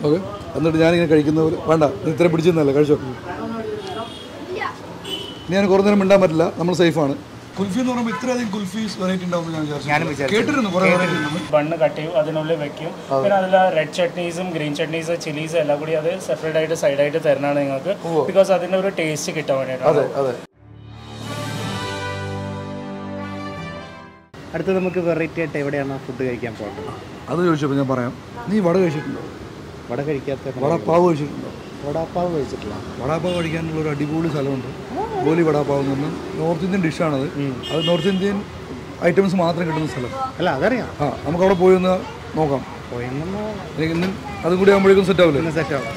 Okay എന്നിട്ട് ഞാനിങ്ങനെ കഴിക്കുന്നവർ വേണ്ട ഇത് ഇത്രയും പിടിച്ചെന്നല്ല കഴിച്ചോ ഇനി ഞാൻ കുറേ നേരം മിണ്ടാൻ പറ്റില്ല നമ്മൾ സേഫാണ് കുൽഫി എന്ന് പറയുമ്പോൾ ഇത്രയധികം കുൽഫീസ് വെറൈറ്റി ഉണ്ടാവും ഞാൻ വിചാരിച്ചു കേട്ടിരുന്നു കുറേ വെറൈറ്റി ഉണ്ട് ബണ്ണ് കട്ട് ചെയ്യും അതിനുള്ളിൽ വെക്കും പിന്നെ അതിൽ റെഡ് ചട്നീസും ഗ്രീൻ ചട്നീസ് ചില്ലീസ് എല്ലാം കൂടി അത് സെപ്പറേറ്റ് ആയിട്ട് സൈഡായിട്ട് തരുന്നതാണ് നിങ്ങൾക്ക് ബിക്കോസ് അതിൻ്റെ ഒരു ടേസ്റ്റ് കിട്ടാൻ വേണ്ടിയിട്ടാണ് അതെ അതെ അടുത്ത് നമുക്ക് വെറൈറ്റി ആയിട്ട് എവിടെയാണ് ഫുഡ് കഴിക്കാൻ പോകുന്നത് അത് ചോദിച്ചപ്പോൾ ഞാൻ പറയാം നീ വട കഴിച്ചിട്ടുണ്ടോ വട കഴിക്കാത്ത വടപ്പാവ് കഴിച്ചിട്ടുണ്ടോ വടാപ്പാവ് കഴിച്ചിട്ടില്ല വടാപ്പാവ് കഴിക്കാനുള്ള ഒരു അടിപൊളി സ്ഥലമുണ്ട് ഗോലി വടാപ്പാവ് എന്ന് പറഞ്ഞാൽ നോർത്ത് ഇന്ത്യൻ ഡിഷാണത് അത് നോർത്ത് ഇന്ത്യൻ ഐറ്റംസ് മാത്രം കിട്ടുന്ന സ്ഥലം അല്ല അതറിയാം ആ നമുക്ക് അവിടെ പോയി ഒന്ന് നോക്കാം പോയെന്നോ എനിക്ക് ഇന്ന് അതും കൂടി ആകുമ്പോഴേക്കും സെറ്റ് ആവില്ലേ സെറ്റ് ആവും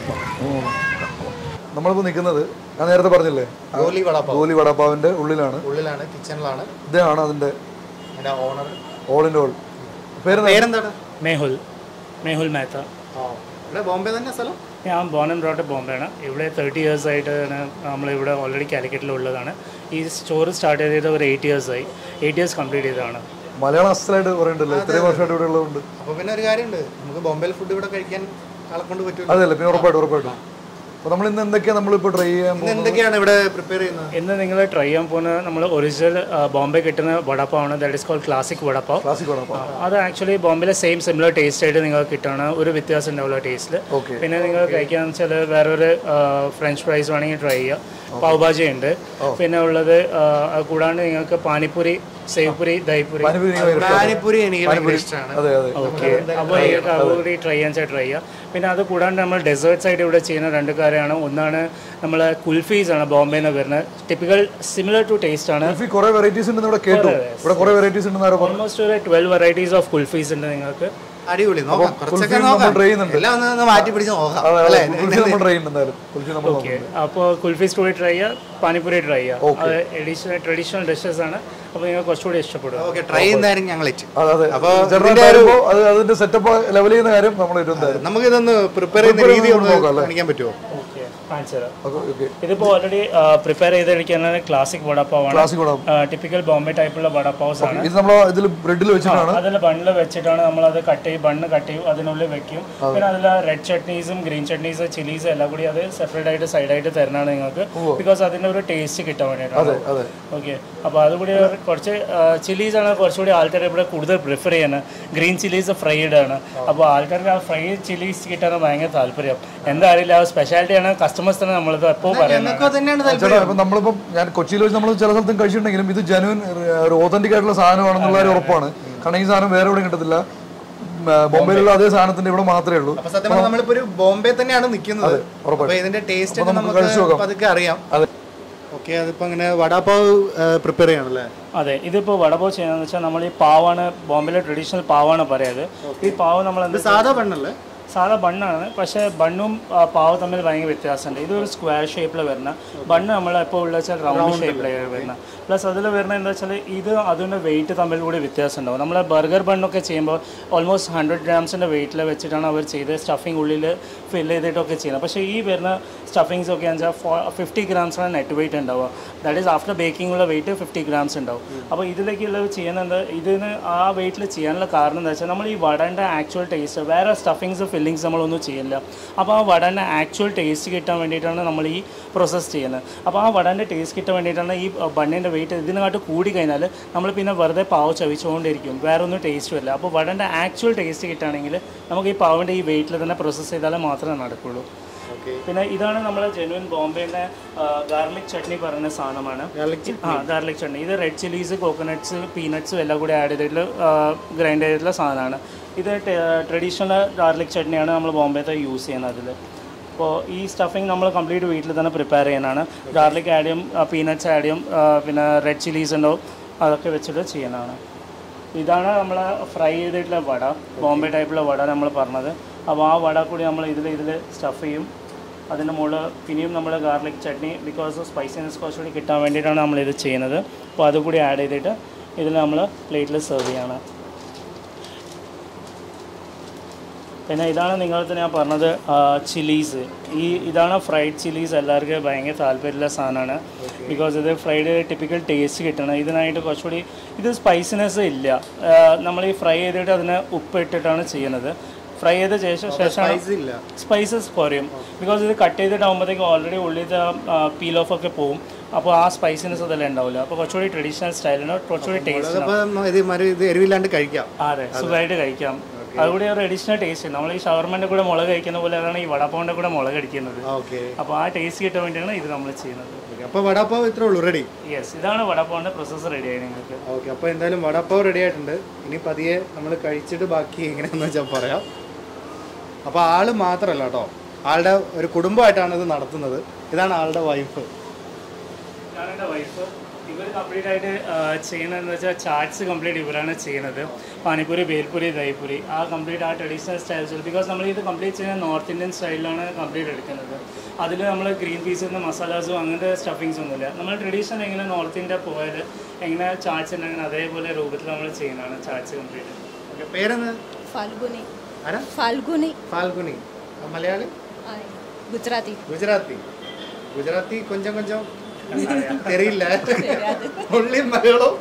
നമ്മളിപ്പോൾ നിൽക്കുന്നത് ഞാൻ നേരത്തെ പറഞ്ഞില്ലേ ആ ഗോലി വടാപ്പാവ് ഗോലി വടാപ്പാവിൻ്റെ ഉള്ളിലാണ് ഉള്ളിലാണ് കിച്ചണിലാണ് ഇതാണ് അതിൻ്റെ അതിന്റെ ഓണർ ഓൾ ഇൻ ഓൾ പേര് പേരെന്താണ് മേഹുൽ മേഹുൽ മേത്ത ഇവിടെ ബോംബെ തന്നെ സ്ഥലം ഞാൻ ബോൺ ആൻഡ് ബ്രോട്ട് ബോംബെയാണ് ഇവിടെ തേർട്ടി ഇയേഴ്സ് ആയിട്ട് നമ്മളിവിടെ ഓൾറെഡി കാലിക്കറ്റിൽ ഉള്ളതാണ് ഈ സ്റ്റോർ സ്റ്റാർട്ട് ചെയ്തത് ഒരു എയ്റ്റ് ഇയേഴ്സ് ആയി എയ്റ്റ് ഇയേഴ്സ് കംപ്ലീറ്റ് ചെയ്തതാണ് മലയാളം അസലായിട്ട് പറയണ്ടല്ലോ ഇത്രയും വർഷമായിട്ട് ഇവിടെ ഉള്ളതുകൊണ്ട് അപ്പൊ പിന്നെ ഒരു കാര്യമുണ്ട് നമുക്ക് ബോംബെയിൽ ഫുഡ് ഇവിടെ കഴിക്കാൻ ആളെ കൊണ്ട് പറ്റും അതല്ലേ പിന്നെ ഉറപ്പായിട്ടും ഉറപ്പായിട്ടും അപ്പോൾ നമ്മൾ ഇന്ന് എന്തൊക്കെയാണ് നമ്മളിപ്പോൾ ട്രൈ ചെയ്യാൻ ഇന്ന് എന്തൊക്കെയാണ് ഇവിടെ പ്രിപ്പയർ ചെയ്യുന്നത് ഇന്ന് നിങ്ങൾ ട്രൈ ചെയ്യാൻ പോകുന്ന നമ്മൾ ഒറിജിനൽ ബോംബെ കിട്ടുന്ന വടപ്പാവാണ് that is called classic vada pav classic vada pav അത് ആക്ച്വലി ബോംബെയിലെ സെയിം സിമിലർ ടേസ്റ്റ് ആയിട്ട് നിങ്ങൾക്ക് കിട്ടുകയാണ് ഒരു വ്യത്യാസം ഉണ്ടാവില്ല ടേസ്റ്റിൽ ഓക്കെ പിന്നെ നിങ്ങൾ കഴിക്കാന്ന് വെച്ചാൽ വേറൊരു ഫ്രഞ്ച് ഫ്രൈസ് വേണമെങ്കിൽ ട്രൈ ചെയ്യുക പാവ് ഭാജി ഉണ്ട് പിന്നെ ഉള്ളത് ആ, അത് കൂടാണ്ട് നിങ്ങൾക്ക് പാനിപ്പൂരി സേവ്പൂരി ദഹിപൂരി പാനിപ്പൂരി എനിക്ക് ഭയങ്കര ഇഷ്ടമാണ്. പാനിപ്പൂരി എനിക്ക് ഭയങ്കര ഇഷ്ടമാണ് അതെ അതെ ഓക്കെ അപ്പോൾ അതുകൂടി ട്രൈ ചെയ്യാൻ വെച്ചാൽ ട്രൈ ചെയ്യാം പിന്നെ അത് കൂടാണ്ട് നമ്മൾ ഡെസേർട്സ് ആയിട്ട് ഇവിടെ ചെയ്യുന്ന രണ്ട് കാര്യമാണ് ഒന്നാണ് നമ്മൾ കുൽഫീസ് ആണ് ബോംബെയിൽ നിന്ന് വരുന്നത് ടിപ്പിക്കൽ സിമിലർ ടു ടേസ്റ്റ് ആണ് കുൽഫി കുറേ വെറൈറ്റീസ് ഉണ്ടെന്ന് ഇവിടെ കേട്ടു ഇവിടെ കുറേ വെറൈറ്റീസ് ഉണ്ടെന്ന് ആരോ പറഞ്ഞു ഓൾമോസ്റ്റ് ഒരു ട്വൽവ് വെറൈറ്റീസ് ഓഫ് കുൽഫീസ് ഉണ്ട് നിങ്ങൾക്ക് അടിപൊളി നോക്കാം കുറച്ചൊക്കെ കുൽഫി നമ്മൾ നോക്കാം ട്രൈ ചെയ്യുന്നുണ്ട് എല്ലാം ഒന്ന് ഒന്ന് മാറ്റി പിടിച്ച് നോക്കാം അതെ അല്ലേ അതെ കുൽഫി നമ്മൾ ട്രൈ ചെയ്യുന്നുണ്ട് എന്തായാലും കുൽഫി നമ്മൾ ഓക്കെ അപ്പോൾ കുൽഫി സ്റ്റോറി ട്രൈ ചെയ്യുക പാനിപ്പൂരി ട്രൈ ചെയ്യുക അത് എഡീഷണൽ ട്രഡീഷണൽ ഡിഷസ് ആണ് അപ്പോൾ നിങ്ങൾ കുറച്ചുകൂടി ഇഷ്ടപ്പെടും ഓക്കെ ട്രൈ ചെയ്യുന്നതായിരിക്കും ഞങ്ങൾ എത്തി അതെ അതെ അപ്പൊ ചേട്ടൻ ഇതിന്റെ ഒരു- പറയുമ്പോൾ അത് അതിന്റെ സെറ്റപ്പ് ലെവൽ ചെയ്യുന്ന കാര്യം നമ്മൾ ഇരുന്നായിരുന്നു നമുക്ക് ഇതൊന്ന് പ്രിപ്പയർ ചെയ്യുന്ന രീതി ഒന്ന് നോക്കാം അല്ലേ? കാണിക്കാൻ പറ്റുമോ ഓക്കെ കാണിച്ചു തരാം ഓക്കെ ഇതിപ്പോൾ ഓൾറെഡി പ്രിപ്പയർ ചെയ്തെടുക്കുന്നത് ക്ലാസിക് വടപ്പാവാണ് ക്ലാസിക് വടാ ടിപ്പിക്കൽ ബോംബെ ടൈപ്പുള്ള വടപ്പാവ്സ് ആണ് ഇത് നമ്മൾ ഇതിൽ ബ്രെഡിൽ വെച്ചിട്ടാണ് അതിൽ ബണ്ണിൽ വെച്ചിട്ടാണ് നമ്മൾ അത് കട്ട് ചെയ്യും ബണ്ണ് കട്ട് ചെയ്യും അതിനുള്ളിൽ വെക്കും പിന്നെ അതിൽ റെഡ് ചട്നീസും ഗ്രീൻ ചട്നീസ് ചില്ലീസ് എല്ലാം കൂടി അത് സെപ്പറേറ്റ് ആയിട്ട് സൈഡായിട്ട് തരുന്നതാണ് നിങ്ങൾക്ക് ബിക്കോസ് അതിൻ്റെ ഒരു ടേസ്റ്റ് കിട്ടാൻ വേണ്ടിയിട്ടാണ് അതെ ഓക്കെ അപ്പോൾ അതുകൂടി ഒരു കുറച്ച് ചില്ലീസ് ആണ് കുറച്ചുകൂടി ആൾക്കാർ ഇവിടെ കൂടുതൽ പ്രിഫർ ചെയ്യുന്നത് ഗ്രീൻ ചില്ലീസ് ഫ്രൈഡ് ആണ് അപ്പോൾ ആൾക്കാർക്ക് ആ ഫ്രൈ ചില്ലീസ് കിട്ടാൻ ഭയങ്കര താല്പര്യം എന്താ അറിയില്ല ആ സ്പെഷ്യാലിറ്റിയാണ് കസ്റ്റമേഴ്സ് തന്നെ നമ്മളിത് എപ്പോൾ പറയുന്നത് ഞങ്ങൾക്ക് തന്നെയാണ് താല്പര്യം ചേട്ടാ ഇപ്പം നമ്മളിപ്പം ഞാൻ കൊച്ചിയിൽ വെച്ച് നമ്മൾ ചില സ്ഥലത്തും കഴിച്ചിട്ടുണ്ടെങ്കിലും ഇത് ജനുവൻ ഒരു ഓതന്റിക് ആയിട്ടുള്ള സാധനമാണെന്നുള്ള ഒരു ഉറപ്പാണ് കാരണം ഈ സാധനം വേറെ എവിടെയും കിട്ടത്തില്ല ഉം, ആ, ബോംബെയിലുള്ള അതേ സാധനത്തിന്റെ ഇവിടെ മാത്രമേ ഉള്ളൂ അപ്പൊ സത്യം പറഞ്ഞാൽ നമ്മളിപ്പോ ഒരു ബോംബെ തന്നെയാണ് നിൽക്കുന്നത് ഉറപ്പായിട്ടും. അപ്പൊ ഇതിന്റെ ടേസ്റ്റ് അപ്പൊ നമുക്ക് നമുക്ക് കഴിച്ച് നോക്കാം. പതുക്കെ അറിയാം അതെ. ഓക്കെ അതിപ്പോ അങ്ങനെ വടാപ്പാവ് പ്രിപ്പയർ ചെയ്യണല്ലേ അതെ ഇതിപ്പോൾ വടപോ ചെയ്യുന്നതെന്ന് വെച്ചാൽ നമ്മൾ ഈ പാവാണ് ബോംബെയിലെ ട്രഡീഷണൽ പാവാണ് പറയുന്നത് ഈ പാവ് നമ്മൾ എന്താ സാധാ പെണ്ണല്ലേ സാധാ ബണ്ണാണ് പക്ഷേ ബണ്ണും ആ, പാവും തമ്മിൽ ഭയങ്കര വ്യത്യാസമുണ്ട് ഇതൊരു സ്ക്വയർ ഷേപ്പിൽ വരുന്ന ബണ്ണ് നമ്മൾ ഇപ്പോൾ ഉള്ള വെച്ചാൽ റൗണ്ട് ഷേപ്പിലാണ് വരുന്ന പ്ലസ് അതിൽ വരുന്നത് എന്താ വെച്ചാൽ ഇത് അതിൻ്റെ വെയിറ്റ് തമ്മിൽ കൂടി വ്യത്യാസം ഉണ്ടാവും നമ്മൾ ബർഗർ ബണ്ണൊക്കെ ചെയ്യുമ്പോൾ ഓൾമോസ്റ്റ് ഹൺഡ്രഡ് ഗ്രാംസിൻ്റെ വെയിറ്റിൽ വെച്ചിട്ടാണ് അവർ ചെയ്ത് സ്റ്റഫിങ് ഉള്ളിൽ ഫിൽ ചെയ്തിട്ടൊക്കെ ചെയ്യുന്നത് പക്ഷേ ഈ വരുന്ന സ്റ്റഫിങ്സ് ഒക്കെ വെച്ചാൽ ഫിഫ്റ്റി ഗ്രാംസാണ് നെറ്റ് വെയിറ്റ് ഉണ്ടാവുക ദാറ്റ് ഈസ് ആഫ്റ്റർ ബേക്കിംഗ് ഉള്ള വെയിറ്റ് ഫിഫ്റ്റി ഗ്രാംസ് ഉണ്ടാവും അപ്പോൾ ഇതിലേക്കുള്ള ചെയ്യുന്നത് ഇതിന് ആ വെയിറ്റിൽ ചെയ്യാനുള്ള കാരണം എന്താ വെച്ചാൽ നമ്മൾ ഈ വടൻ്റെ ആക്ച്വൽ ടേസ്റ്റ് വേറെ സ്റ്റഫിങ്സ് ഫില്ലിങ്സ് നമ്മളൊന്നും ചെയ്യില്ല അപ്പോൾ ആ വടൻ്റെ ആക്ച്വൽ ടേസ്റ്റ് കിട്ടാൻ വേണ്ടിയിട്ടാണ് നമ്മൾ ഈ പ്രോസസ്സ് ചെയ്യുന്നത് അപ്പോൾ ആ വടൻ്റെ ടേസ്റ്റ് കിട്ടാൻ വേണ്ടിയിട്ടാണ് ഈ ബണ്ണിൻ്റെ വെയിറ്റ് ഇതിനകത്ത് കൂടി കഴിഞ്ഞാൽ നമ്മൾ പിന്നെ വെറുതെ പാവ് ചവിച്ചുകൊണ്ടിരിക്കും വേറെ ഒന്നും ടേസ്റ്റും ഇല്ല അപ്പോൾ വടൻ്റെ ആക്ച്വൽ ടേസ്റ്റ് കിട്ടുകയാണെങ്കിൽ നമുക്ക് ഈ പാവിൻ്റെ ഈ വെയിറ്റിൽ തന്നെ പ്രോസസ്സ് ചെയ്താലേ മാത്രമേ നടക്കുള്ളൂ പിന്നെ ഇതാണ് നമ്മുടെ ജെനുവിൻ ബോംബെയിലെ ഗാർലിക് ചട്നി പറയുന്ന സാധനമാണ് ആ ഗാർലിക് ചട്നി ഇത് റെഡ് ചില്ലീസ് കോക്കനട്ട്സ് പീനട്സും എല്ലാം കൂടി ആഡ് ചെയ്തിട്ടുള്ള ഗ്രൈൻഡ് ചെയ്തിട്ടുള്ള സാധനമാണ് ഇത് ട്രഡീഷണൽ ഗാർലിക് ചട്നിയാണ് നമ്മൾ ബോംബെത്തെ യൂസ് ചെയ്യുന്നത് അതിൽ അപ്പോൾ ഈ സ്റ്റഫിങ് നമ്മൾ കംപ്ലീറ്റ് വീട്ടിൽ തന്നെ പ്രിപ്പയർ ചെയ്യുന്നതാണ് ഗാർലിക് ആഡ് ചെയ്യും പീനട്ട്സ് ആഡ് ചെയ്യും ആ, പിന്നെ റെഡ് ചില്ലീസ് ഉണ്ടാവും അതൊക്കെ വെച്ചിട്ട് ചെയ്യുന്നതാണ് ഇതാണ് നമ്മൾ ഫ്രൈ ചെയ്തിട്ടുള്ള വട ബോംബെ ടൈപ്പിലുള്ള വട നമ്മൾ പറഞ്ഞത് അപ്പോൾ ആ വട കൂടി നമ്മൾ ഇതിൽ ഇതിൽ സ്റ്റഫ് ചെയ്യും അതിൻ്റെ മുകളിൽ പിന്നെയും നമ്മൾ ഗാർലിക് ചട്നി ബിക്കോസ് സ്പൈസിനെസ് കുറച്ചുകൂടി കിട്ടാൻ വേണ്ടിയിട്ടാണ് നമ്മൾ ഇത് ചെയ്യുന്നത് അപ്പോൾ അതുകൂടി ആഡ് ചെയ്തിട്ട് ഇതിൽ നമ്മൾ പ്ലേറ്റിൽ സെർവ് ചെയ്യണം പിന്നെ ഇതാണ് നിങ്ങൾക്ക് ഞാൻ പറഞ്ഞത് ചില്ലീസ് ഈ ഇതാണ് ഫ്രൈഡ് ചില്ലീസ് എല്ലാവർക്കും ഭയങ്കര താല്പര്യമുള്ള സാധനമാണ് ബിക്കോസ് ഇത് ഫ്രൈഡ് ടിപ്പിക്കൽ ടേസ്റ്റ് കിട്ടണം ഇതിനായിട്ട് കുറച്ചുകൂടി ഇത് സ്പൈസിനെസ് ഇല്ല ആ, നമ്മൾ ഈ ഫ്രൈ ചെയ്തിട്ട് അതിന് ഉപ്പ് ഇട്ടിട്ടാണ് ചെയ്യുന്നത് ഫ്രൈ ചെയ്ത ശേഷം ശേഷമാണ് സ്പൈസ് ഇല്ല സ്പൈസസ് കുറയും ബിക്കോസ് ഇത് കട്ട് ചെയ്തിട്ടാകുമ്പോഴത്തേക്കും ഓൾറെഡി ഉള്ളിലത്തെ പീൽ ഓഫ് ഒക്കെ പോവും അപ്പോൾ ആ സ്പൈസിനെസ് അതെല്ലാം ഉണ്ടാവില്ല അപ്പോൾ കുറച്ചുകൂടി ട്രഡീഷണൽ സ്റ്റൈലിന് കുറച്ചുകൂടി ടേസ്റ്റ് അതപ്പോൾ ഇത് മരു ഇത് എരിവില്ലാണ്ട് കഴിക്കാം അതെ സുഖമായിട്ട് കഴിക്കാം അതുകൂടി ഒരു അഡീഷണൽ ടേസ്റ്റ് നമ്മൾ ഈ ഷവർമൻ്റെ കൂടെ മുളക് കഴിക്കുന്ന പോലെ അതാണ് ഈ വടപ്പാവിൻ്റെ കൂടെ മുളക് അടിക്കുന്നത് ഓക്കെ അപ്പോൾ ആ ടേസ്റ്റ് കിട്ടാൻ വേണ്ടിയാണ് ഇത് നമ്മൾ ചെയ്യുന്നത് അപ്പോൾ വടാപ്പാവ് ഇത്രേ ഉള്ളൂ റെഡി യെസ് ഇതാണ് വടപ്പാവിൻ്റെ പ്രോസസ്സ് റെഡി ആയി നിങ്ങൾക്ക് ഓക്കെ അപ്പോൾ എന്തായാലും വടാപ്പാവ് റെഡി ആയിട്ടുണ്ട് ഇനി പതിയെ നമ്മൾ കഴിച്ചിട്ട് ബാക്കി എങ്ങനെയാണെന്ന് വെച്ചാൽ പറയാം അപ്പോൾ ആള് മാത്രമല്ല കേട്ടോ ആളുടെ ഒരു കുടുംബമായിട്ടാണ് ഇത് നടത്തുന്നത് ഇതാണ് ആളുടെ വൈഫ് ഞാൻ എൻ്റെ വൈഫ് ഇവർ കംപ്ലീറ്റ് ആയിട്ട് ചെയ്യുന്നതെന്ന് വെച്ചാൽ ചാറ്റ്സ് കംപ്ലീറ്റ് ഇവരാണ് ചെയ്യുന്നത് പാനിപ്പൂരി ബേൽപൂരി ദഹിപ്പൂരി ആ കംപ്ലീറ്റ് ആ ട്രഡീഷണൽ സ്റ്റൈൽസ് ബിക്കോസ് നമ്മൾ ഇത് കംപ്ലീറ്റ് ചെയ്യുന്നത് നോർത്ത് ഇന്ത്യൻ സ്റ്റൈലിലാണ് കംപ്ലീറ്റ് എടുക്കുന്നത് അതിൽ നമ്മൾ ഗ്രീൻ പീസിൽ മസാലാസും അങ്ങനത്തെ സ്റ്റഫിങ്സ് ഒന്നുമില്ല നമ്മൾ ട്രഡീഷണൽ എങ്ങനെ നോർത്ത് ഇന്ത്യ പോയാൽ എങ്ങനെ ചാറ്റ്സ് ഉണ്ടെങ്കിൽ അതേപോലെ രൂപത്തിൽ നമ്മൾ ചെയ്യുന്നതാണ് ചാറ്റ്സ് കംപ്ലീറ്റ് ഓക്കെ പേരെന്ന് फाल्गुनी ആരാ फाल्गुनी ഫാൽഗുനി മലയാളി आ, गुजराती ഗുജറാത്തി ഗുജറാത്തി കൊഞ്ചം കൊഞ്ചം തെരിയില്ല ഉള്ളി മലയാളം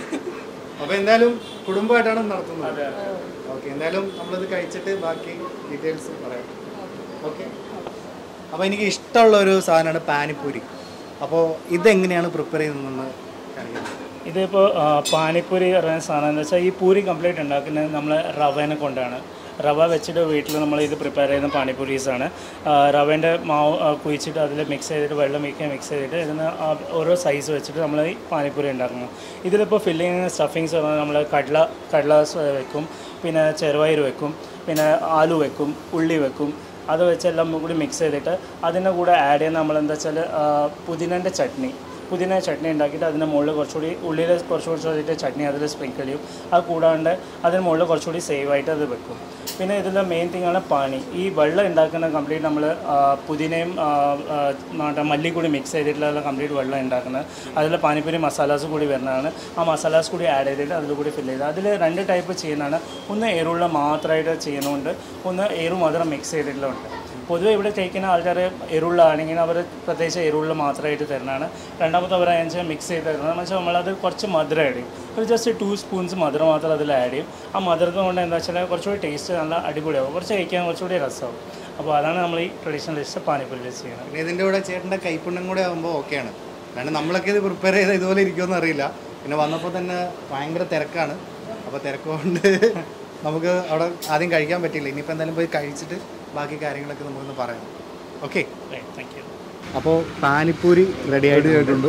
അപ്പോൾ എന്തായാലും കുടുംബമായിട്ടാണ് നടത്തുന്നത് ഓക്കെ എന്തായാലും നമ്മളിത് കഴിച്ചിട്ട് ബാക്കി ഡീറ്റെയിൽസ് പറയാം ഓക്കെ അപ്പോൾ എനിക്ക് ഇഷ്ടമുള്ള ഒരു സാധനമാണ് പാനിപ്പൂരി അപ്പോൾ ഇതെങ്ങനെയാണ് പ്രിപ്പയർ ചെയ്യുന്നതെന്ന് കാണിക്കാം ഇതിപ്പോൾ പാനിപ്പൂരി പറയുന്ന സാധനം എന്ന് വെച്ചാൽ ഈ പൂരി കംപ്ലീറ്റ് ഉണ്ടാക്കുന്നത് നമ്മൾ റവേനെ കൊണ്ടാണ് റവ വെച്ചിട്ട് വീട്ടിൽ നമ്മൾ ഇത് പ്രിപ്പയർ ചെയ്യുന്ന പാനിപ്പൂരീസാണ് റവേൻ്റെ മാവ് ആ, കുഴിച്ചിട്ട് അതിൽ മിക്സ് ചെയ്തിട്ട് വെള്ളം മിക്ക മിക്സ് ചെയ്തിട്ട് ഇതിന് ആ ഓരോ സൈസ് വെച്ചിട്ട് നമ്മൾ ഈ പാനിപ്പൂരി ഉണ്ടാക്കുന്നു ഇതിലിപ്പോൾ ഫില്ലിങ് സ്റ്റഫിങ്സ് പറഞ്ഞാൽ നമ്മൾ കടല കടല സ് വെക്കും പിന്നെ ചെറുപയർ വെക്കും പിന്നെ ആലു വെക്കും ഉള്ളി വെക്കും അത് വെച്ചെല്ലാം കൂടി മിക്സ് ചെയ്തിട്ട് അതിൻ്റെ കൂടെ ആഡ് ചെയ്യുന്ന നമ്മൾ എന്താ വെച്ചാൽ പുതിനൻ്റെ ചട്നി പുതിന ചട്നി ഉണ്ടാക്കിയിട്ട് അതിൻ്റെ മുകളിൽ കുറച്ചുകൂടി ഉള്ളിൽ കുറച്ച് കുറച്ച് ചട്നി അതിൽ സ്പ്രിങ്കിൾ ചെയ്യും അത് കൂടാണ്ട് അതിന് മുകളിൽ കുറച്ചുകൂടി സേവ് ആയിട്ട് അത് വെക്കും പിന്നെ ഇതിൻ്റെ മെയിൻ തിങ് ആണ് പാനി ഈ വെള്ളം ഉണ്ടാക്കുന്ന കംപ്ലീറ്റ് നമ്മൾ പുതിനയും ആ, ആ, നാട്ടെ മല്ലി കൂടി മിക്സ് ചെയ്തിട്ടുള്ള കംപ്ലീറ്റ് വെള്ളം ഉണ്ടാക്കുന്നത് അതിൽ പാനിപ്പൂരി മസാലാസ് കൂടി വരുന്നതാണ് ആ മസാലാസ് കൂടി ആഡ് ചെയ്തിട്ട് അതിൽ കൂടി ഫില്ല് ചെയ്ത് അതിൽ രണ്ട് ടൈപ്പ് ചെയ്യുന്നതാണ് ഒന്ന് എരുള്ള മാത്രമായിട്ട് ചെയ്യുന്നുണ്ട് ഒന്ന് എരു മാത്രം മിക്സ് ചെയ്തിട്ടുള്ളതുണ്ട് പൊതുവെ ഇവിടെ കഴിക്കുന്ന ആൾക്കാർ എരുള്ള ആണെങ്കിൽ അവർ പ്രത്യേകിച്ച് എരുള്ള മാത്രമായിട്ട് തരുന്നതാണ് രണ്ടാമത്തെ അവർ അതിനനുസരിച്ച് മിക്സ് ചെയ്ത് തരുന്നത് എന്ന് വെച്ചാൽ നമ്മളത് കുറച്ച് മധുരം ആഡ് ചെയ്യും ഒരു ജസ്റ്റ് ടു സ്പൂൺസ് മധുരം മാത്രം അതിൽ ആഡ് ചെയ്യും ആ മധുരത്തിന് കൊണ്ട് എന്താ വെച്ചാൽ കുറച്ചുകൂടി ടേസ്റ്റ് നല്ല അടിപൊളിയാവും കുറച്ച് കഴിക്കാൻ കുറച്ചുകൂടി രസമാവും അപ്പോൾ അതാണ് നമ്മൾ ഈ ട്രഡീഷണൽ ഡിഷ് പാനിപ്പൂരി ഡിഷ് ചെയ്യുന്നത് പിന്നെ ഇതിൻ്റെ കൂടെ ചേട്ടൻ്റെ കൈപ്പുണ്യം കൂടെ ആകുമ്പോൾ ഓക്കെയാണ് കാരണം നമ്മളൊക്കെ ഇത് പ്രിപ്പയർ ചെയ്ത് ഇതുപോലെ ഇരിക്കുമെന്ന് അറിയില്ല പിന്നെ വന്നപ്പോൾ തന്നെ ഭയങ്കര തിരക്കാണ് അപ്പോൾ തിരക്ക് കൊണ്ട് നമുക്ക് അവിടെ ആദ്യം കഴിക്കാൻ പറ്റില്ല ഇനിയിപ്പോൾ എന്തായാലും പോയി കഴിച്ചിട്ട് ബാക്കി കാര്യങ്ങളൊക്കെ നമുക്കൊന്ന് പറയാം ഓക്കെ താങ്ക് യു അപ്പോൾ പാനിപ്പൂരി റെഡി റെഡി ആയിട്ടുണ്ട്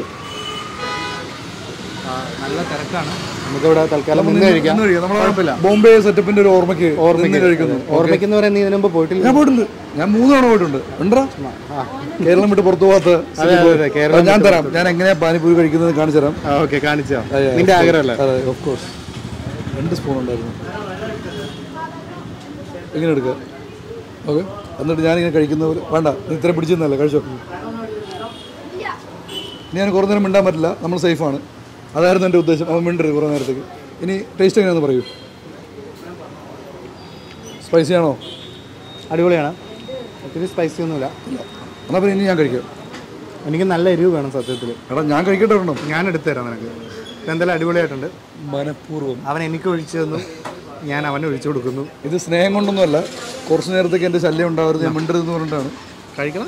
നല്ല തിരക്കാണ് നമുക്കിവിടെ തൽക്കാലം നിന്ന് കഴിക്കാം ഇന്ന് കഴിക്കാം. നമ്മളെ കുഴപ്പമില്ല ബോംബെ സെറ്റപ്പിന്റെ ഒരു ഓർമ്മയ്ക്ക് നിന്ന് കഴിക്കുന്നു ഓർമ്മയ്ക്കെന്ന് പറയുന്നത് ഇതിനു മുമ്പ് പോയിട്ടില്ല ഞാൻ പോയിട്ടുണ്ട് ഞാൻ മൂന്ന് തവണ പോയിട്ടുണ്ട് ഉണ്ടോ ആ കേരളം വിട്ട് പുറത്തു പോകാത്ത അതെ, അതെ, അതെ, കേരളം ഞാൻ തരാം ഞാൻ എങ്ങനെയാ പാനിപ്പൂരി കഴിക്കുന്നത് കാണിച്ചു തരാം ഓക്കെ കാണിച്ചോ നിന്റെ ആഗ്രഹമല്ലേ അതെ ഓഫ് കോഴ്സ് രണ്ട് സ്പൂൺ ഉണ്ടായിരുന്നു ഇങ്ങനെ എടുക്കുക ഓക്കെ എന്നിട്ട് ഞാനിങ്ങനെ കഴിക്കുന്ന പോലെ വേണ്ട നീ ഇത്ര പിടിച്ചെന്നല്ല കഴിച്ചോ ഇനി ഞാൻ കുറേ നേരം മിണ്ടാൻ പറ്റില്ല നമ്മൾ സേഫാണ് അതായിരുന്നു എൻ്റെ ഉദ്ദേശം അവൻ മിണ്ടരുത് കുറേ നേരത്തേക്ക് ഇനി ടേസ്റ്റ് എങ്ങനെയാണെന്ന് പറയൂ സ്പൈസി ആണോ അടിപൊളിയാണ് ഒത്തിരി സ്പൈസി ഒന്നുമില്ല എന്നാൽ പിന്നെ ഇനി ഞാൻ കഴിക്കാം എനിക്ക് നല്ല എരിവ് വേണം സത്യത്തിൽ എടാ ഞാൻ കഴിക്കട്ടെ ഒരെണ്ണം ഞാൻ എടുത്തു തരാം നിനക്ക് ഇതെന്തായാലും അടിപൊളിയായിട്ടുണ്ട് മനഃപൂർവ്വം അവൻ എനിക്ക് ഒഴിച്ചു തന്നു ഞാൻ അവന് ഒഴിച്ചു കൊടുക്കുന്നു ഇത് സ്നേഹം കൊണ്ടൊന്നുമല്ല കുറച്ച് നേരത്തേക്ക് എൻ്റെ ശല്യം ഉണ്ടാവരുത് ഞാൻ മിണ്ടരുതെന്ന് പറഞ്ഞിട്ടാണ് കഴിക്കണം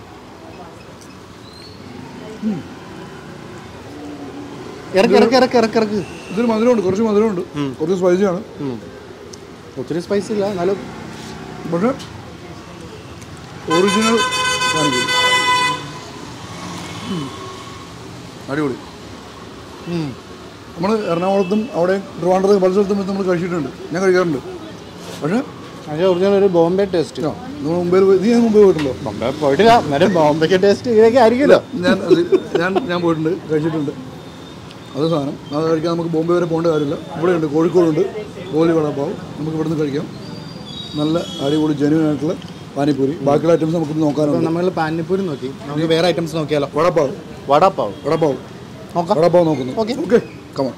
ഇറക്കി ഇറക്കി ഇറക്കി ഇറക്കി ഇറക്കി ഇതിന് മധുരമുണ്ട് കുറച്ച് മധുരമുണ്ട് കുറച്ച് സ്പൈസിയാണ് ഒത്തിരി സ്പൈസി ഇല്ല എന്നാലും പക്ഷേ ഒറിജിനൽ പാനിപ്പൂരി ഉം. അടിപൊളി നമ്മൾ എറണാകുളത്തും അവിടെ ട്രിവാൻഡ്രത്തും പല സ്ഥലത്തും വെച്ച് നമ്മൾ കഴിച്ചിട്ടുണ്ട് ഞാൻ കഴിക്കാറുണ്ട് പക്ഷേ അതിൻ്റെ ഒറിജിനൽ ഒരു ബോംബെ ടേസ്റ്റ് ആ നമ്മൾ മുംബൈയിൽ പോയി നീ ഞാൻ മുംബൈ പോയിട്ടുണ്ടോ ബോംബെ പോയിട്ടില്ല എന്നാലും ബോംബെക്ക് ടേസ്റ്റ് ഇതൊക്കെ ആയിരിക്കുമല്ലോ ഞാൻ അത് ഞാൻ ഞാൻ പോയിട്ടുണ്ട് കഴിച്ചിട്ടുണ്ട് അത് സാധനം അത് കഴിക്കാൻ നമുക്ക് ബോംബെ വരെ പോകേണ്ട കാര്യമില്ല ഇവിടെയുണ്ട് കോഴിക്കോടുണ്ട് ഗോലി വടപ്പാവും നമുക്ക് ഇവിടുന്ന് കഴിക്കാം നല്ല അടിപൊളി ജെന്യൂൻ ആയിട്ടുള്ള പാനിപ്പൂരി ബാക്കിയുള്ള ഐറ്റംസ് നമുക്ക് നോക്കാനുണ്ട് നമ്മൾ പാനിപ്പൂരി നോക്കി നമുക്ക് വേറെ ഐറ്റംസ് നോക്കിയാലോ വടപ്പാവ് വടാപ്പാവ് വടപ്പാവ് നോക്കാം വടപ്പാവ് നോക്കുന്നു Okay. ഓക്കെ കമൺ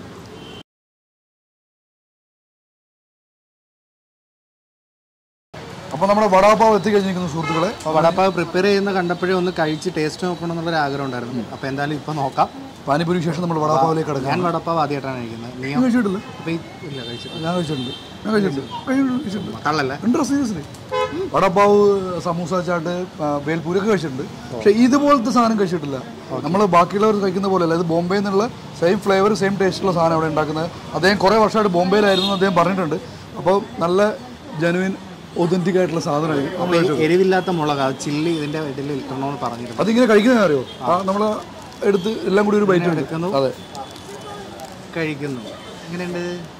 അപ്പോൾ നമ്മുടെ വടാപ്പാവ് എത്തിക്കഴിഞ്ഞിരിക്കുന്നു സുഹൃത്തുക്കളെ അപ്പോൾ വടപ്പാവ് പ്രിപ്പയർ ചെയ്യുന്ന കണ്ടപ്പോഴേ ഒന്ന് കഴിച്ച് ടേസ്റ്റ് നോക്കണം എന്നുള്ളൊരു ആഗ്രഹം ഉണ്ടായിരുന്നു അപ്പോൾ എന്തായാലും ഇപ്പോൾ നോക്കാം പാനിപ്പൂരിക്ക് ശേഷം നമ്മൾ വടാപ്പാവിലേക്ക് കിടക്കാം ഞാൻ വടപ്പാവ് ആദ്യമായിട്ടാണ് കഴിക്കുന്നത് നീയോ കഴിച്ചിട്ടില്ല അപ്പോൾ ഈ ഇല്ല കഴിച്ചിട്ട് ഞാൻ കഴിച്ചിട്ടുണ്ട് ഞാൻ കഴിച്ചിട്ടുണ്ട് കഴിച്ചിട്ടുണ്ട്, കഴിച്ചിട്ടുണ്ട് കള്ളല്ലേ ഉണ്ട് സീരിയസ്ലി വടപ്പാവ് സമൂസ ചാട്ട് ആ, ബേൽപൂരൊക്കെ കഴിച്ചിട്ടുണ്ട് പക്ഷെ ഇതുപോലത്തെ സാധനം കഴിച്ചിട്ടില്ല നമ്മൾ ബാക്കിയുള്ളവർ കഴിക്കുന്ന പോലെയല്ല ഇത് ബോംബെയിൽ നിന്നുള്ള സെയിം ഫ്ലേവർ സെയിം ടേസ്റ്റുള്ള സാധനം അവിടെ ഉണ്ടാക്കുന്നത് അദ്ദേഹം കുറേ വർഷമായിട്ട് ബോംബെയിലായിരുന്നു എന്ന് അദ്ദേഹം പറഞ്ഞിട്ടുണ്ട് അപ്പോൾ നല്ല ജനുവിൻ ഒതന്റിക് ആയിട്ടുള്ള സാധനമായി നമ്മൾ അപ്പോൾ ഈ എരിവില്ലാത്ത മുളക് അത് ചില്ലി ഇതിൻ്റെ ഇതിൽ ഇട്ടണമെന്ന് പറഞ്ഞിരുന്നു അതിങ്ങനെ കഴിക്കുന്നത് അറിയോ നമ്മൾ എടുത്ത് എല്ലാം കൂടി ഒരു ബൈറ്റ് എടുക്കുന്നു അതെ കഴിക്കുന്നു എങ്ങനെയുണ്ട്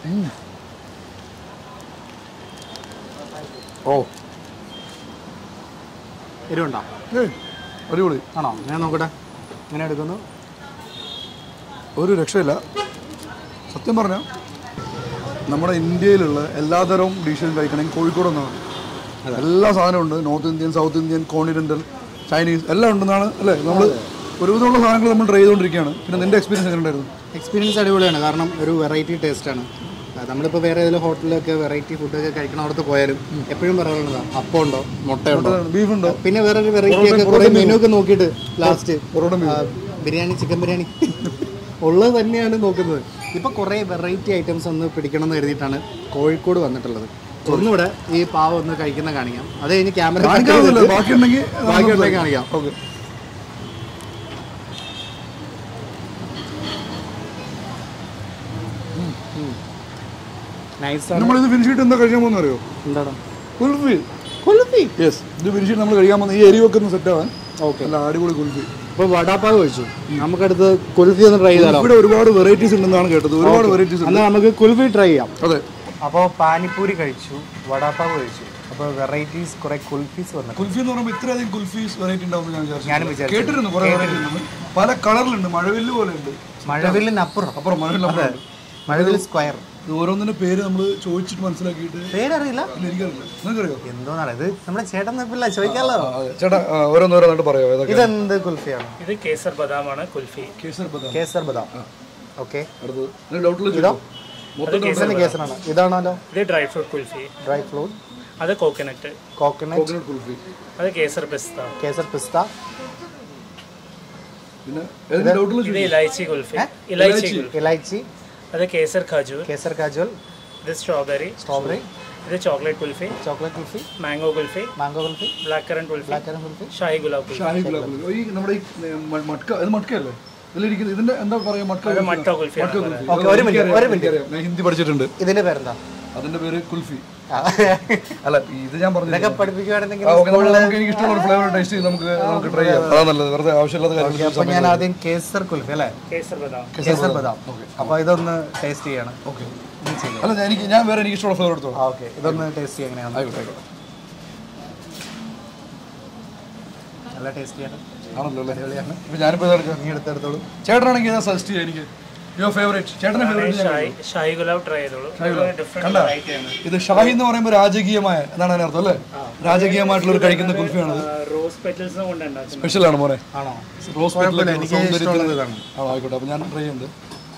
ഓ എരിവുണ്ടോ ഏയ് അടിപൊളി ആണോ ഞാൻ നോക്കട്ടെ എങ്ങനെ എടുക്കുന്നു ഒരു രക്ഷയില്ല സത്യം പറഞ്ഞാൽ നമ്മുടെ ഇന്ത്യയിലുള്ള എല്ലാതരം ഡിഷും കഴിക്കണമെങ്കിൽ കോഴിക്കോട് ഒന്നാണ് എല്ലാ സാധനവും ഉണ്ട് north Indian south Indian continental Chinese എല്ലാം ഉണ്ടെന്നാണ് അല്ലേ നമ്മൾ ഒരുവിധമുള്ള സാധനങ്ങൾ നമ്മൾ ട്രൈ ചെയ്തുകൊണ്ടിരിക്കുകയാണ് പിന്നെ നിന്റെ എക്സ്പീരിയൻസ് എങ്ങനെ ഉണ്ടായിരുന്നു എക്സ്പീരിയൻസ് അടിപൊളിയാണ് കാരണം ഒരു വെറൈറ്റി ടേസ്റ്റാണ് നമ്മളിപ്പോൾ വേറെ ഏതെങ്കിലും ഹോട്ടലിലൊക്കെ വെറൈറ്റി ഫുഡൊക്കെ കഴിക്കണടത്ത് പോയാലും എപ്പോഴും പറയാനുള്ളതാണ് അപ്പം ഉണ്ടോ മുട്ടയുണ്ടോ ബീഫ് ഉണ്ടോ പിന്നെ വേറൊരു വെറൈറ്റി ഒക്കെ കുറേ മെനു ഒക്കെ നോക്കിയിട്ട് ലാസ്റ്റ് പൊറോട്ട ബിരിയാണി ചിക്കൻ ബിരിയാണി ഉള്ളത് തന്നെയാണ് നോക്കുന്നത് ഇപ്പൊ കുറേ വെറൈറ്റി ഐറ്റംസ് ഒന്ന് പിടിക്കണം എന്ന് കരുതിയിട്ടാണ് കോഴിക്കോട് വന്നിട്ടുള്ളത് ഒന്നുകൂടെ ഈ പാവം ഒന്ന് കഴിക്കുന്ന കാണിക്കാം അത് കഴിഞ്ഞ് ക്യാമറ കാണിക്കാറില്ല ബാക്കി ഉണ്ടെങ്കിൽ ബാക്കി ഉണ്ടെങ്കിൽ കാണിക്കാം ഓക്കെ നൈസ് നമ്മളിത് ഫിനിഷ് ചെയ്തിട്ട് എന്താ കഴിക്കാൻ പോകുന്ന അറിയോ എന്താണ് കുൽഫി കുൽഫി യെസ് ഇത് ഫിനിഷ് ചെയ്ത് നമ്മൾ കഴിക്കാൻ പോകുന്ന ഈ എരിവൊക്കെ ഒന്ന് സെറ്റ് ആവാൻ ഓക്കെ നല്ല അടിപൊളി കുൽഫി ഇപ്പൊ വടാപ്പാവ് കഴിച്ചു നമുക്കടുത്ത് കുൽഫി ഒന്ന് ട്രൈ ചെയ്താലോ ഇവിടെ ഒരുപാട് വെറൈറ്റീസ് ഉണ്ടെന്നാണ് കേട്ടത് ഒരുപാട് വെറൈറ്റീസ് ഉണ്ട് എന്നാൽ നമുക്ക് കുൽഫി ട്രൈ ചെയ്യാം അതെ അപ്പോൾ പാനിപ്പൂരി കഴിച്ചു വടാപ്പാവ് കഴിച്ചു അപ്പോൾ വെറൈറ്റീസ് കുറെ കുൽഫീസ് വന്നു കുൽഫി എന്ന് പറയുമ്പോൾ ഇത്രയധികം കുൽഫീസ് വെറൈറ്റി ഉണ്ടാവും ഞാൻ വിചാരിച്ചു ഞാനും വിചാരിച്ചു കേട്ടിരുന്നു കുറെ വെറൈറ്റി ഉണ്ടെന്ന് പല കളറിലുണ്ട് മഴവില്ല് പോലെ ഉണ്ട് മഴവില്ലിനപ്പുറം അപ്പുറം മഴവില്ല മഴവില്ല് സ്ക്വയർ ഇത് ഓരോന്നിന്റെ പേര് നമ്മൾ ചോദിച്ചിട്ട് മനസ്സിലാക്കിയിട്ട് പേരറിയില്ല ഇല്ല എനിക്കറിയില്ല നിനക്കറിയോ എന്തോന്നാണ് ഇത് നമ്മുടെ ചേട്ടൻ നിപ്പില്ല ചോദിക്കാമല്ലോ ആ, അതെ ചേട്ടാ ആ, ഓരോന്നോരോന്നായിട്ട് പറയാമോ ഏതൊക്കെ ഇതെന്ത് കുൽഫിയാണ് ഇത് കേസർ ബദാമാണ് കുൽഫി കേസർ ബദാം കേസർ ബദാം ഓക്കെ അടുത്തത് ഡൗട്ടുള്ള ചോദിച്ചോ മൊത്തം കേസറിന് കേസറാണ് ഇതാണല്ലോ ഇത് dry fruit kulfi dry fruit അത് കോക്കനട്ട് കോക്കനട്ട് കോക്കനട്ട് കുൽഫി അത് കേസർ പിസ്ത കേസർ പിസ്ത പിന്നെ ഏതൊക്കെ ഡൗട്ടുള്ള ഇത് ഇലൈച്ചി കുൽഫി ഇലൈച്ചി കുൽഫി ഇലൈച്ചി അത് കേസർ ഖജൂർ കേസർ കാജുവൽ ഇത് സ്ട്രോബെറി സ്ട്രോബെറി ഇത് chocolate kulfi chocolate kulfi mango kulfi mango kulfi black currant kulfi black currant kulfi shahi gulab kulfi shahi gulab kulfi. ഈ നമ്മുടെ ഈ ഏ, മ- മട്ക ഇത് മട്കയല്ലേ ഇതിലിരിക്കുന്നത് ഇതിന്റെ എന്താ പറയാ മട്ക അത് കുൽഫി. മട്ട കുൽഫി മട്ക കുൽഫി. ഓക്കെ ഒരു മിനിറ്റ് ഒരു മിനിറ്റ് എനിക്കറിയാം. ഞാൻ ഹിന്ദി പഠിച്ചിട്ടുണ്ട് ഇതിന്റെ പേരെന്താ അതിന്റെ പേര് കുൽഫി ആ. അല്ല ഇത് ഞാൻ പറഞ്ഞു ഇതൊക്കെ പഠിപ്പിക്കുകയാണെങ്കിൽ നമുക്ക് എനിക്ക് ഇഷ്ടമുള്ള ഒരു ഫ്ലേവർ ടേസ്റ്റ് ചെയ്ത് നമുക്ക് നമുക്ക് ട്രൈ ചെയ്യാം അതാ നല്ലത് വെറുതെ ആവശ്യമില്ലാത്ത കാര്യങ്ങൾ അപ്പൊ ഞാൻ ആദ്യം കേസർ കുൽഫി അല്ലേ കേസർ ബദാം കേസർ ബദാം അപ്പൊ ഇതൊന്ന് ടേസ്റ്റ് ചെയ്യണം ഓക്കെ അല്ല ഞാൻ- എനിക്ക് ഞാൻ വേറെ എനിക്ക് ഇഷ്ടമുള്ള ഫ്ലേവർ എടുത്തോളാം ആ ഓക്കെ ഇതൊന്ന് ടേസ്റ്റ് ചെയ്യാം എങ്ങനെയാണ് ആയിക്കോട്ടെ ആയിക്കോട്ടെ നല്ല ടേസ്റ്റ് ചെയ്യണം ആണല്ലോ അല്ലേ ഇപ്പൊ ഞാനിപ്പോ ഇതെടുക്കാം നീ എടുത്തെടുത്തോളൂ ചേട്ടനാണെങ്കിൽ ഞാൻ സജസ്റ്റ് ചെയ്യാം എനിക്ക് യുവർ ഫേവറേറ്റ് ചേട്ടന്റെ ഫേവറേറ്റ് ഷാഹി ഷാഹി ഗുലാബ് ട്രൈ ചെയ്തോളൂ ഡിഫറെന്റ് വെറൈറ്റി ആണ് ഇത് ഷാഹി എന്ന് പറയുമ്പോൾ രാജകീയമായ എന്നാണ് അതിന്റെ അർത്ഥം അല്ലേ രാജകീയമായിട്ടുള്ള ഒരു കഴിക്കുന്ന കുൽഫിയാണ് റോസ് പെറ്റൽസ് കൊണ്ട് ഉണ്ടാക്കുന്നത് സ്പെഷ്യൽ ആണ് മോനെ ആണോ റോസ് കുഴപ്പമില്ല, എനിക്ക് ഇഷ്ടമുള്ളത് ഇതാണ്. ആണോ ആയിക്കോട്ടെ അപ്പൊ ഞാൻ ട്രൈ ചെയ്യുന്നുണ്ട്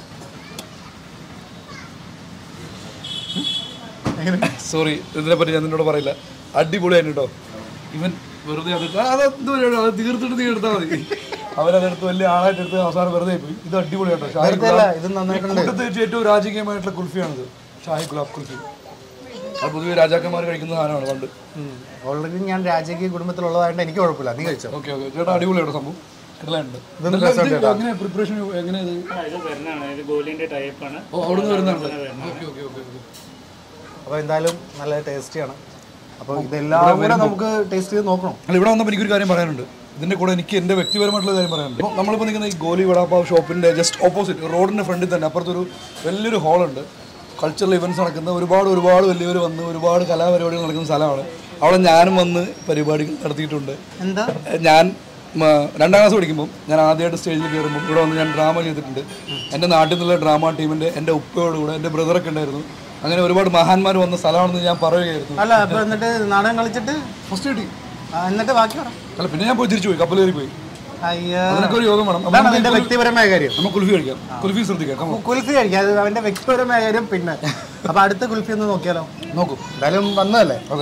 സോറി ഇതിനെപ്പറ്റി ഞാൻ നിന്നോട് പറയില്ല അടിപൊളിയായിരുന്നു കേട്ടോ ഇവൻ വെറുതെ അത് ആ, അത് എന്ത് പരിപാടി? അത് തീർത്തിട്ട് നീ എടുത്താൽ മതി അവരതെടുത്ത് വലിയ ആളായിട്ട് എടുത്ത് അവസാനം വെറുതെ പോയി ഇത് അടിപൊളിയാട്ടോ ഷാഹി വെറുതെ അല്ല, ഇത് നന്നായിട്ടുണ്ട്. കൂട്ടത്തിൽ വെച്ച് ഏറ്റവും രാജകീയമായിട്ടുള്ള കുൽഫിയാണിത് ഷാഹി ഗുലാബ് കുൽഫി അത് പൊതുവെ രാജാക്കന്മാർ കഴിക്കുന്ന സാധനമാണ് പണ്ട് ഓൾറെഡി ഞാൻ രാജകീയ കുടുംബത്തിലുള്ളതായതുകൊണ്ട് എനിക്ക് കുഴപ്പമില്ല നീ കഴിച്ചോ ഓക്കെ ഓക്കെ ചേട്ടാ അടിപൊളിയാണ് സംഭവം കിടലുണ്ട് ഇതൊന്ന് രസമുണ്ട് കേട്ടോ. എങ്ങനെ പ്രിപ്പറേഷൻ എങ്ങനെ ഇത് ആ, ഇത് വരുന്നതാണ് ഇത് ഗോലിന്റെ ടൈപ്പ് ആണ് ഓ അവിടുന്ന് വരുന്നുണ്ട് ഓക്കെ ഓക്കെ ഓക്കെ ഓക്കെ അപ്പോൾ എന്തായാലും നല്ല ടേസ്റ്റിയാണ് അപ്പോൾ ഇതെല്ലാം കൂടെ നമുക്ക് ടേസ്റ്റ് ചെയ്ത് നോക്കണം അല്ല ഇവിടെ വന്നപ്പോൾ എനിക്കൊരു കാര്യം പറയാനുണ്ട് ഇതിന്റെ കൂടെ എനിക്ക് എന്റെ വ്യക്തിപരമായിട്ടുള്ള കാര്യം പറയാനുണ്ട് ഇപ്പോൾ നമ്മളിപ്പോൾ നിൽക്കുന്ന ഈ ഗോലി വടാപ്പാവ് ഷോപ്പിന്റെ ജസ്റ്റ് ഓപ്പോസിറ്റ് റോഡിന്റെ ഫ്രണ്ടിൽ തന്നെ അപ്പുറത്തൊരു വലിയൊരു ഹാളുണ്ട് കൾച്ചറൽ ഇവന്റ്സ് നടക്കുന്ന ഒരുപാട് ഒരുപാട് വലിയവർ വന്ന് ഒരുപാട് കലാപരിപാടികൾ നടക്കുന്ന സ്ഥലമാണ് അവിടെ ഞാനും വന്ന് പരിപാടികൾ നടത്തിയിട്ടുണ്ട് എന്താ ഞാൻ മ, രണ്ടാം ക്ലാസ് പഠിക്കുമ്പോൾ ഞാൻ ആദ്യമായിട്ട് സ്റ്റേജിൽ കയറുമ്പോൾ ഇവിടെ വന്ന് ഞാൻ ഡ്രാമ ചെയ്തിട്ടുണ്ട് എൻ്റെ നാട്ടിൽ നിന്നുള്ള ഡ്രാമ ടീമിൻ്റെ എൻ്റെ ഉപ്പയോടുകൂടെ എൻ്റെ ബ്രദറൊക്കെ ഉണ്ടായിരുന്നു അങ്ങനെ ഒരുപാട് മഹാന്മാർ വന്ന സ്ഥലമാണെന്ന് ഞാൻ പറയുകയായിരുന്നു അല്ല അപ്പോൾ എന്നിട്ട് നാടകം കളിച്ചിട്ട് ഫസ്റ്റ് കിട്ടി ആ, എന്നിട്ട് ബാക്കി പറ അല്ല പിന്നെ ഞാൻ പോയി തിരിച്ചു പോയി കപ്പൽ കയറി പോയി അയ്യോ അതിനൊക്കെ ഒരു യോഗം വേണം അതാണ് നമുക്ക് അതിന്റെ വ്യക്തിപരമായ കാര്യം നമുക്ക് കുൽഫി കഴിക്കാം കുൽഫി ശ്രദ്ധിക്കാം come on. കുൽഫി കഴിക്കാം അത് അവന്റെ വ്യക്തിപരമായ കാര്യം പിന്നെ അപ്പൊ അടുത്ത കുൽഫി ഒന്ന് നോക്കിയാലോ നോക്കൂ എന്തായാലും വന്നതല്ലേ അതെ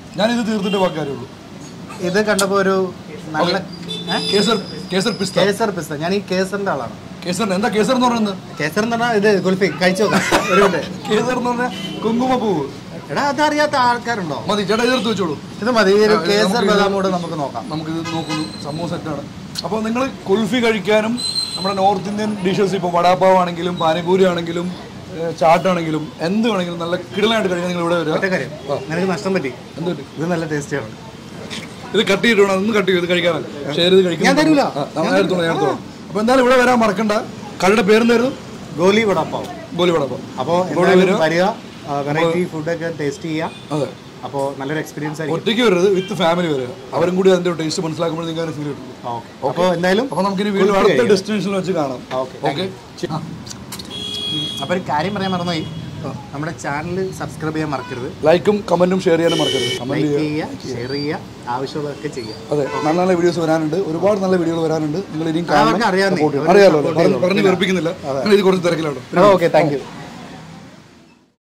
ഞാനിത് തീർത്തിട്ട് വാക്കാരേ ഉള്ളൂ ഇത് കണ്ടപ്പോൾ ഒരു നല്ല ഏ? കേസർ കേസർ പിസ്ത കേസർ പിസ്ത ഞാൻ ഈ കേസറിന്റെ ആളാണ് കേസറിന് എന്താ കേസർ എന്ന് പറയുന്നത് കേസർ എന്ന് പറഞ്ഞാൽ ഇത് കുൽഫി കഴിച്ചു നോക്കാം ഒരു മിനിറ്റ് കേസർ എന്ന് പറഞ്ഞാൽ കുങ്കുമപ്പൂവ് എടാ അതറിയാത്ത ആൾക്കാരുണ്ടോ മതി ചേട്ടാ എതിർത്ത് വെച്ചോളൂ ഇത് മതി ഈ ഒരു ആ, ഇത് കേസർ നമുക്ക് ബദാം കൂടെ നമുക്ക് നോക്കാം നമുക്കിത് നോക്കുന്നു സംഭവം സെറ്റാണ് അപ്പോൾ നിങ്ങൾ കുൽഫി കഴിക്കാനും നമ്മുടെ നോർത്ത് ഇന്ത്യൻ ഡിഷസ് ഇപ്പോൾ വടാപ്പാവ് ആണെങ്കിലും പാനിപൂരി ആണെങ്കിലും ഏഹ്, ചാട്ടാണെങ്കിലും എന്ത് വേണമെങ്കിലും നല്ല കിടലായിട്ട് കഴിക്കാൻ നിങ്ങൾ ഇവിടെ വരിക ഒറ്റ കാര്യം നിനക്ക് നഷ്ടം പറ്റി എന്ത് പറ്റി? ഇത് നല്ല ടേസ്റ്റിയാണ് ഇത് കട്ട് ചെയ്തിട്ട് വേണം അതൊന്നും കട്ട് ചെയ്ത് ഇത് കഴിക്കാനല്ല ഷെയർ ചെയ്ത് കഴിക്കാൻ ഞാൻ തരൂല. ഞാൻ എടുത്തോളാം ഞാൻ എടുത്തോളാം അപ്പോൾ എന്തായാലും ഇവിടെ വരാൻ മറക്കണ്ട കടയുടെ പേരെന്തായിരുന്നു ഗോലി വടാപ്പാവ് ഗോലി വടാപ്പാവ് അപ്പോൾ എന്തായാലും വരിക വെറൈറ്റി ഫുഡൊക്കെ ടേസ്റ്റ് ചെയ്യുക അതെ അപ്പോൾ നല്ലൊരു എക്സ്പീരിയൻസ് ആയിരിക്കും ഒറ്റയ്ക്ക് വരരുത് വിത്ത് ഫാമിലി വരിക അവരും കൂടി അതിൻ്റെ ടേസ്റ്റ് മനസ്സിലാക്കുമ്പോൾ നിങ്ങൾക്ക് ഫീൽ കിട്ടും ഓക്കെ അപ്പോൾ എന്തായാലും അപ്പോൾ നമുക്കിനി വീണ്ടും അടുത്ത ഡെസ്റ്റിനേഷനിൽ വെച്ച് കാണാം ഓക്കെ ഓക്കെ അപ്പോൾ ഒരു കാര്യം പറയാൻ മറന്നുപോയി നമ്മുടെ ചാനൽ സബ്സ്ക്രൈബ് ചെയ്യാൻ മറക്കരുത് ലൈക്കും കമൻറ്റും ഷെയർ ചെയ്യാനും മറക്കരുത് കമൻറ്റ് ലൈക്ക് ചെയ്യുക ഷെയർ ചെയ്യുക ആവശ്യമുള്ളതൊക്കെ ചെയ്യുക അതെ നല്ല നല്ല വീഡിയോസ് വരാനുണ്ട് ഒരുപാട് നല്ല വീഡിയോകൾ വരാനുണ്ട് നിങ്ങൾ ഇനിയും കാണണം അവർക്ക് അറിയാവുന്നേ. support ചെയ്യണം. അവര് അറിയാലോ support പറഞ്ഞ് പറഞ്ഞ് വെറുപ്പിക്കുന്നില്ല നിങ്ങൾ ഇത് കുറച്ച് തിരക്കിലാണ് ഓക്കെ താങ്ക് യു